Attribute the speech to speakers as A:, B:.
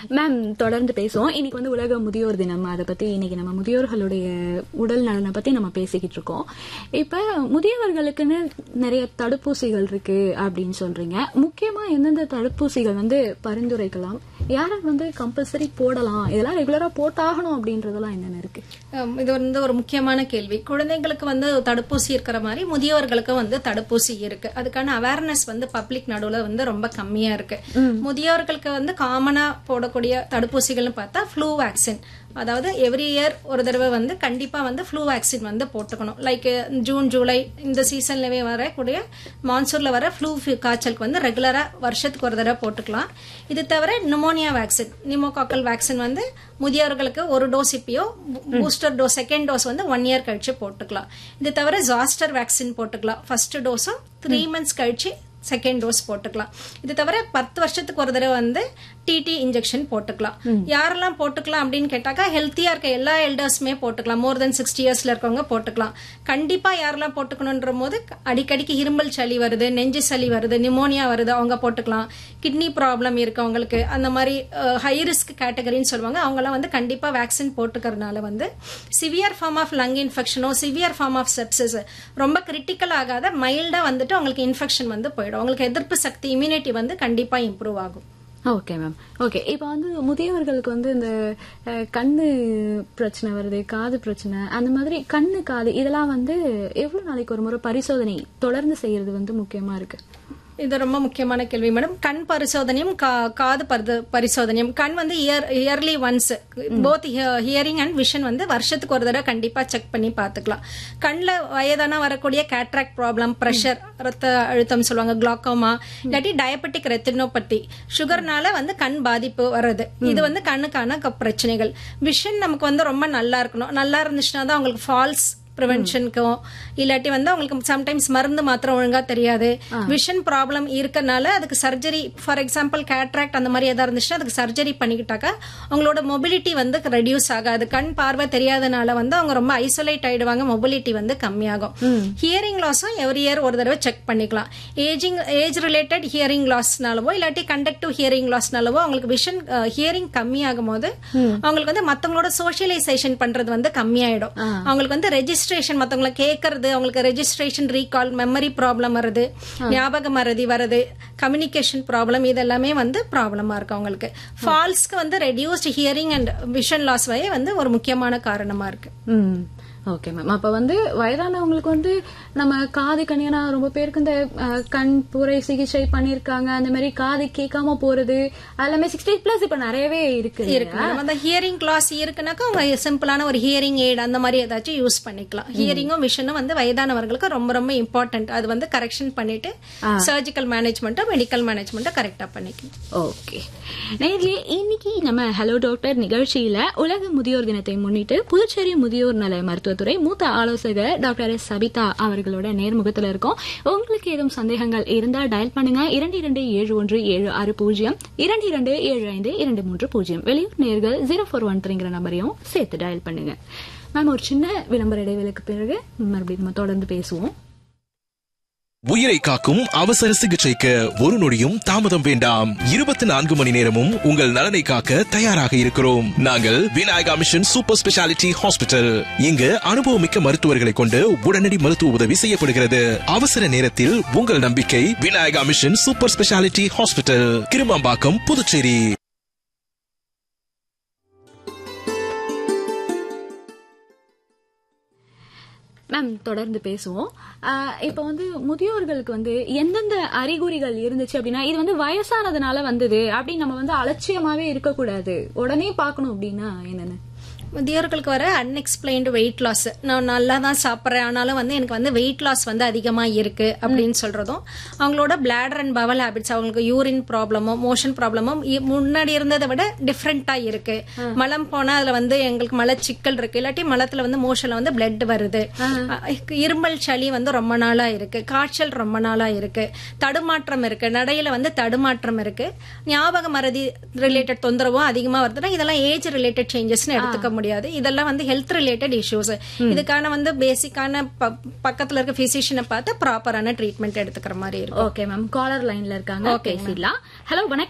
A: ma'am தொடர்ந்து பேசுவோம் இன்னைக்கு வந்து உலக முதியோர் தினம் அதை பத்தி இன்னைக்கு நம்ம முதியோர்களுடைய உடல் நலனை பத்தி நம்ம பேசிக்கிட்டு இருக்கோம் இப்ப முதியவர்களுக்குன்னு நிறைய தடுப்பூசிகள் இருக்கு அப்படின்னு சொல்றீங்க முக்கியமா எந்தெந்த தடுப்பூசிகள் வந்து பரிந்துரைக்கலாம் யாரை வந்து கம்பல்சரி போடலாம் இதெல்லாம் ரெகுலரா போட்டாகணும் அப்படின்றதெல்லாம் என்னென்ன இருக்கு
B: ஹம், இது வந்து ஒரு முக்கியமான கேள்வி குழந்தைங்களுக்கு வந்து தடுப்பூசி இருக்கிற மாதிரி முதியவர்களுக்கு வந்து தடுப்பூசி இருக்கு அதுக்கான அவேர்னஸ் வந்து பப்ளிக் நடுவுல வந்து ரொம்ப கம்மியா இருக்கு முதியவர்களுக்கு வந்து காமனா போடக்கூடிய தடுப்பூசிகள்னு பார்த்தா ஃப்ளூ வேக்சின் அதாவது எவ்ரி இயர் ஒரு தடவை வந்து கண்டிப்பா வந்து ஃப்ளூ வேக்சின் வந்து போட்டுக்கணும் லைக் ஜூன் ஜூலை இந்த சீசன்லவே வரக்கூடிய மான்சூன்ல வர ஃப்ளூ காய்ச்சலுக்கு வந்து ரெகுலரா வருஷத்துக்கு ஒரு தடவை போட்டுக்கலாம் இது தவிர நிமோனியா வேக்சின் நிமோகாக்கல் வேக்சின் வந்து முதியவர்களுக்கு ஒரு டோஸ் இப்பயோ பூஸ்டர் டோஸ் செகண்ட் டோஸ் வந்து ஒன் இயர் கழிச்சு போட்டுக்கலாம் இது தவிர ஜாஸ்டர் வேக்சின் போட்டுக்கலாம் ஃபர்ஸ்ட் டோஸும் த்ரீ மந்த்ஸ் கழிச்சு செகண்ட் டோஸ் போட்டுக்கலாம் இது தவிர பத்து வருஷத்துக்கு ஒரு தடவை வந்து டிடி இன்ஜெக்ஷன் போட்டுக்கலாம் யாரெல்லாம் போட்டுக்கலாம் அப்படின்னு கேட்டாக்கா ஹெல்த்தியா இருக்க எல்லா எல்டர்ஸுமே போட்டுக்கலாம் மோர் தென் சிக்ஸ்டி இயர்ஸ்ல இருக்கவங்க போட்டுக்கலாம் கண்டிப்பா யாரெல்லாம் போட்டுக்கணுன்ற போது அடிக்கடிக்கு இருமல் சளி வருது நெஞ்சு சளி வருது நிமோனியா வருது அவங்க போட்டுக்கலாம் கிட்னி ப்ராப்ளம் இருக்கவங்களுக்கு அந்த மாதிரி ஹை ரிஸ்க் கேட்டகரின்னு சொல்லுவாங்க அவங்கலாம் வந்து கண்டிப்பா வேக்சின் போட்டுக்கறதுனால வந்து சிவியர் ஃபார்ம் ஆஃப் லங் இன்ஃபெக்ஷனோ சிவியர் ஃபார்ம் ஆஃப் செப்சஸ் ரொம்ப கிரிட்டிக்கல் ஆகாத மைல்டா வந்துட்டு அவங்களுக்கு இன்ஃபெக்ஷன் வந்து போயிடும் அவங்களுக்கு எதிர்ப்பு சக்தி இம்யூனிட்டி வந்து கண்டிப்பா இம்ப்ரூவ் ஆகும்
A: ஓகே மேம் ஓகே இப்போ வந்து முதியவர்களுக்கு வந்து இந்த அஹ், கண்ணு பிரச்சனை வருது காது பிரச்சனை அந்த மாதிரி கண்ணு காது இதெல்லாம் வந்து எவ்வளவு நாளைக்கு ஒரு முறை பரிசோதனை தொடர்ந்து செய்யறது வந்து முக்கியமா இருக்கு
B: இது ரொம்ப முக்கியமான கேள்வி மேடம் கண் பரிசோதனையும் கா- காது பரித- பரிசோதனையும் கண் வந்து year yearly once both hearing and vision வந்து வருஷத்துக்கு ஒரு தடவை கண்டிப்பா செக் பண்ணி பார்த்துக்கலாம் கண்ணில் வயதானா வரக்கூடிய கேட்ராக்ட் ப்ராப்ளம் ப்ரெஷர் ரத்த அழுத்தம் சொல்லுவாங்க குளாக்கோமா இல்லாட்டி டயபெட்டிக் ரெத்தினோபத்தி சுகர்னால வந்து கண் பாதிப்பு வர்றது இது வந்து கண்ணுக்கான க- பிரச்சனைகள் விஷன் நமக்கு வந்து ரொம்ப நல்லா இருக்கணும் நல்லா இருந்துச்சுன்னா தான் அவங்களுக்கு ஃபால்ஸ் ப்ரிவென்ஷனுக்கும் இல்லாட்டி வந்து அவங்களுக்கு சம்டைம்ஸ் மருந்து மாத்திரம் ஒழுங்கா தெரியாது விஷன் ப்ராப்ளம் இருக்கறனால அதுக்கு சர்ஜரி ஃபார் எக்ஸாம்பிள் கேட்ராக்ட் அந்த மாதிரி எதா இருந்துச்சுன்னா அதுக்கு சர்ஜரி பண்ணிக்கிட்டாக்கா அவங்களோட மொபிலிட்டி வந்து ரெடியூஸ் ஆகாது கண் பார்வை தெரியாதனால வந்து அவங்க ரொம்ப ஐசோலேட் ஆயிடுவாங்க மொபிலிட்டி வந்து கம்மியாகும் ஹியரிங் லாஸும் எவ்ரி இயர் ஒரு தடவை செக் பண்ணிக்கலாம் ஏஜிங் ஏஜ் ரிலேட்டட் ஹியரிங் லாஸ்னாலவோ இல்லாட்டி கண்டக்டிவ் ஹியரிங் லாஸ்னாலவோ அவங்களுக்கு விஷன் ஹியரிங் கம்மியாகும் போது அவங்களுக்கு வந்து மத்தவங்களோட சோஷியலைசேஷன் பண்றது வந்து கம்மியாயிடும் அவங்களுக்கு வந்து ரெஜிஸ்ட்ரேஷன் மத்தவங்கள கேட்கறது அவங்களுக்கு ரெஜிஸ்ட்ரேஷன் ரீகால் மெமரி ப்ராப்ளம் வருது ஞாபக மறதி வருது கம்யூனிகேஷன் ப்ராப்ளம் இதெல்லாமே வந்து ப்ராப்ளமா இருக்கு அவங்களுக்கு ஃபால்ஸ்க்கு வந்து reduced hearing and vision loss வரை வந்து ஒரு முக்கியமான காரணமா இருக்கு
A: ம் ஓகே மேம் அப்ப வந்து வயதானவங்களுக்கு வந்து நம்ம காது கனியனா ரொம்ப பேருக்கு இந்த அஹ், கண் புரை சிகிச்சை பண்ணிருக்காங்க அந்த மாதிரி காது கேட்காம போறது எல்லாமே சிக்ஸ்டி பிளஸ் இப்ப நிறையவே இருக்கு
B: இருக்கு மேடம் அந்த ஹியரிங் கிளாஸ் இருக்குனாக்கா அவங்க சிம்பிளான ஒரு ஹியரிங் எய்ட் அந்த மாதிரி ஏதாச்சும் யூஸ் பண்ணிக்கலாம் ஹியரிங்கும் விஷனும் வந்து வயதானவர்களுக்கு ரொம்ப ரொம்ப இம்பார்ட்டன்ட் அது வந்து கரெக்ஷன் பண்ணிட்டு சர்ஜிக்கல் மேனேஜ்மெண்ட்டோ மெடிக்கல் மேனேஜ்மெண்ட்டோ கரெக்டா பண்ணிக்கணும்
A: ஓகே நேர்லயே இன்னைக்கு நம்ம ஹலோ டாக்டர் நிகழ்ச்சியில உலக முதியோர் தினத்தை முன்னிட்டு புதுச்சேரி முதியோர் நல மருத்துவத்துறை மூத்த ஆலோசகர் டாக்டர் எஸ் சபிதா அவர்களோட நேர்முகத்துல இருக்கோம் உங்களுக்கு ஏதும் சந்தேகங்கள் இருந்தா டயல் பண்ணுங்க இரண்டு இரண்டு ஏழு ஒன்று ஏழு ஆறு பூஜ்ஜியம் இரண்டு இரண்டு ஏழு ஐந்து இரண்டு மூன்று பூஜ்ஜியம் வெளியூர் நேர்கள் ஜீரோ ஃபோர் ஒன் த்ரீங்கிற நம்பரையும் சேர்த்து டயல் பண்ணுங்க மேம் ஒரு சின்ன விளம்பர இடைவேளைக்கு பிறகு மறுபடியும் நம்ம தொடர்ந்து பேசுவோம்
C: உயிரை காக்கும் அவசர சிகிச்சைக்கு ஒரு நொடியும் தாமதம் வேண்டாம் இருபத்தி நான்கு மணி நேரமும் உங்கள் நலனை காக்க தயாராக இருக்கிறோம் நாங்கள் Vinayaka mission super speciality hospital இங்கு அனுபவமிக்க மருத்துவர்களை கொண்டு உடனடி மருத்துவ உதவி செய்யப்படுகிறது அவசர நேரத்தில் உங்கள் நம்பிக்கை Vinayaka mission super speciality hospital Kirumampakkam Puducherry
A: ma'am தொடர்ந்து பேசுவோம் ஆஹ் இப்ப வந்து முதியோர்களுக்கு வந்து எந்தெந்த அறிகுறிகள் இருந்துச்சு அப்படின்னா இது வந்து வயசானதுனால வந்தது அப்படின்னு நம்ம வந்து அலட்சியமாவே இருக்கக்கூடாது உடனே பார்க்கணும் அப்படின்னா என்னன்னு
B: முதியோர்களுக்கு வர அன்எக்ஸ்பிளைன்டு வெயிட் லாஸ் நான் நல்லா தான் சாப்பிட்றேன் ஆனாலும் வந்து எனக்கு வந்து வெயிட் லாஸ் வந்து அதிகமாக இருக்கு அப்படின்னு சொல்றதும் அவங்களோட பிளாடர் அண்ட் பவல் ஹேபிட்ஸ் அவங்களுக்கு யூரின் ப்ராப்ளமோ மோஷன் ப்ராப்ளமோ முன்னாடி இருந்ததை விட டிஃப்ரெண்டா இருக்கு மலம் போனா அதுல வந்து எங்களுக்கு மலச்சிக்கல் இருக்கு இல்லாட்டி மலத்துல வந்து மோஷன்ல வந்து பிளட் வருது அஹ் இருமல் சளி வந்து ரொம்ப நாளா இருக்கு காய்ச்சல் ரொம்ப நாளா இருக்கு தடுமாற்றம் இருக்கு நடையில வந்து தடுமாற்றம் இருக்கு ஞாபக மறதி ரிலேட்டட் தொந்தரவும் அதிகமா வருதுன்னா இதெல்லாம் ஏஜ் ரிலேட்டட் சேஞ்சஸ்னு எடுத்துக்க முடியாது இதெல்லாம் வந்து ஹெல்த் ரிலேட்டட் இஷ்யூஸ் இதுக்கான வந்து பேசிக்கான பக்கத்துல இருக்க பிசிஷியனை பார்த்து ப்ராப்பரான ட்ரீட்மெண்ட் எடுத்துக்கிற மாதிரி இருக்கும்
A: ஓகே மேம் காலர் லைன்ல இருக்காங்க பேசிடலாம் ஹலோ வணக்கம்